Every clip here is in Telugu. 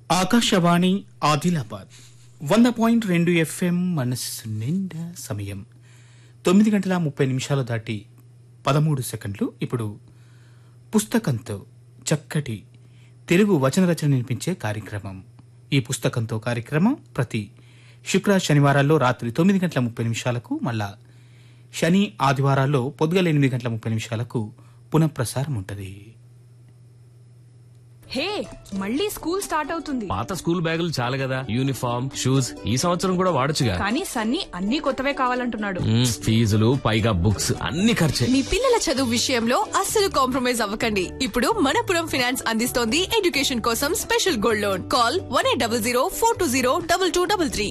ఆకాశవాణి ఆదిలాబాద్ వంద పాయింట్ రెండు ఎఫ్ఎం మనస్సు నిండా సమయం తొమ్మిది గంటల ముప్పై నిమిషాలు దాటి పదమూడు సెకండ్లు ఇప్పుడు పుస్తకంతో చక్కటి తెలుగు వచన రచన వినిపించే కార్యక్రమం ఈ పుస్తకంతో కార్యక్రమం ప్రతి శుక్ర శనివారాల్లో రాత్రి తొమ్మిది గంటల ముప్పై నిమిషాలకు మళ్ళా శని ఆదివారాల్లో పొద్దుగల ఎనిమిది గంటల ముప్పై నిమిషాలకు పునఃప్రసారం ఉంటుంది హే మళ్ళీ స్కూల్ స్టార్ట్ అవుతుంది పాత స్కూల్ బ్యాగులు చాలు కదా యూనిఫామ్ షూస్ ఈ సంవత్సరం కూడా వాడొచ్చుగా కానీ సన్నీ అన్ని కొత్తవే కావాలంటున్నాడు మ్మ్, ఫీజులు పైగా బుక్స్ అన్ని ఖర్చే మీ పిల్లల చదువు విషయంలో అస్సలు కాంప్రమైజ్ అవ్వకండి ఇప్పుడు మనపురం ఫినాన్స్ అందిస్తోంది ఎడ్యుకేషన్ కోసం special gold loan call one eight double zero four two zero double two double three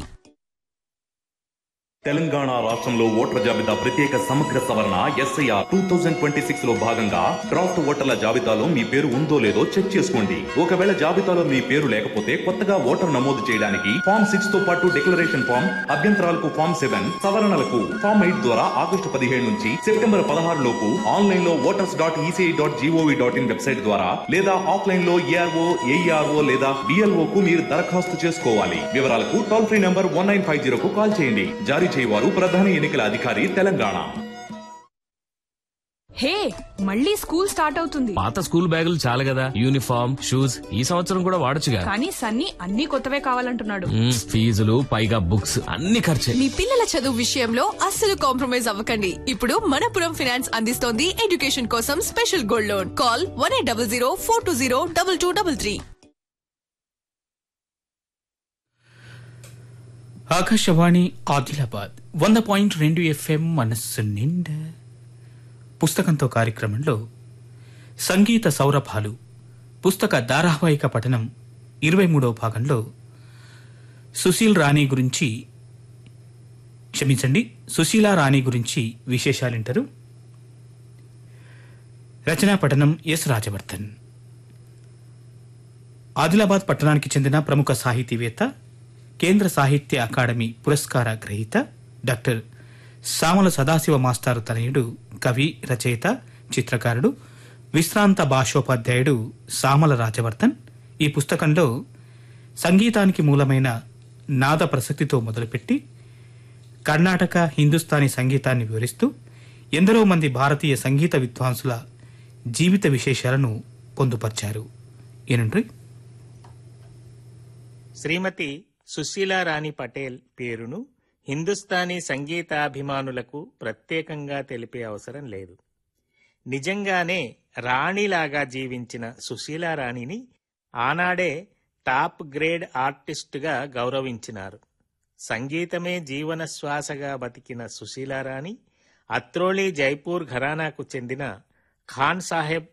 Telangana రాష్ట్రంలో ఓటర్ల జాబితా ప్రత్యేక సమగ్ర సవరణ SIR two thousand twenty six లో భాగంగా డ్రాఫ్ట్ ఓటర్ల జాబితాలో మీ పేరు ఉందో లేదో చెక్ చేసుకోండి ఒకవేళ జాబితాలో మీ పేరు లేకపోతే కొత్తగా ఓటర్ నమోదు చేయడానికి ఫామ్ సిక్స్ తో పాటు డిక్లరేషన్ ఫామ్ అభ్యంతరాలకు ఫామ్ సెవెన్ సవరణలకు ఫామ్ ఎయిట్ ద్వారా ఆగస్టు పదిహేడు నుంచి సెప్టెంబర్ పదహారు లోపు ఆన్లైన్ లో voters dot ECI dot GOV dot in website ద్వారా లేదా ఆఫ్లైన్ లో ఏఆర్ఓ ఏఈఆర్ఓ లేదా బిఎల్ఓ కు మీరు దరఖాస్తు చేసుకోవాలి వివరాలకు toll free number one nine five zero కు కాల్ చేయండి జారీ చేయవారు ప్రధాన ఎన్నికల అధికారి తెలంగాణ హే మళ్ళీ స్కూల్ స్టార్ట్ అవుతుంది పాత స్కూల్ బ్యాగులు చాలు కదా యూనిఫామ్ షూస్ ఈ సంవత్సరం కూడా వాడొచ్చుగా కానీ సన్నీ అన్ని కొత్తవే కావాలంటున్నాడు మ్మ్, ఫీజులు పైగా బుక్స్ అన్ని ఖర్చే మీ పిల్లల చదువు విషయంలో అస్సలు కాంప్రమైజ్ అవ్వకండి ఇప్పుడు మనపురం ఫినాన్స్ అందిస్తోంది ఎడ్యుకేషన్ కోసం special gold loan call one eight double zero four two zero double two double three Akashvani Adilabad వంద పాయింట్ రెండు ఎఫ్ఎం మనస్సు నిండా పుస్తకంతో కార్యక్రమంలో సంగీత సౌరభాలు పుస్తక ధారావాహిక పఠనం ఇరవై మూడవ భాగంలో సుశీల్ రాణి గురించి క్షమించండి సుశీలా రాణి గురించి విశేషాలింటారు రచనా పఠనం ఎస్ రాజవర్ధన్ ఆదిలాబాద్ పట్టణానికి చెందిన ప్రముఖ సాహితీవేత్త కేంద్ర సాహిత్య అకాడమీ పురస్కార గ్రహీత డాక్టర్ సామల సదాశివ మాస్టారు తనయుడు కవి రచయిత చిత్రకారుడు విశ్రాంత భాషోపాధ్యాయుడు సామల రాజవర్ధన్ ఈ పుస్తకంలో సంగీతానికి మూలమైన నాద ప్రసక్తితో మొదలుపెట్టి కర్ణాటక హిందుస్థానీ సంగీతాన్ని వివరిస్తూ ఎందరో మంది భారతీయ సంగీత విద్వాంసుల జీవిత విశేషాలను పొందుపర్చారు ఏనండ్రి శ్రీమతి సుశీలారాణి పటేల్ పేరును హిందుస్థానీ సంగీతాభిమానులకు ప్రత్యేకంగా తెలిపే అవసరం లేదు నిజంగానే రాణిలాగా జీవించిన సుశీలారాణిని ఆనాడే టాప్ గ్రేడ్ ఆర్టిస్టుగా గౌరవించినారు సంగీతమే జీవన శ్వాసగా బతికిన సుశీలారాణి అత్రోళి జైపూర్ ఘరానాకు చెందిన ఖాన్ సాహెబ్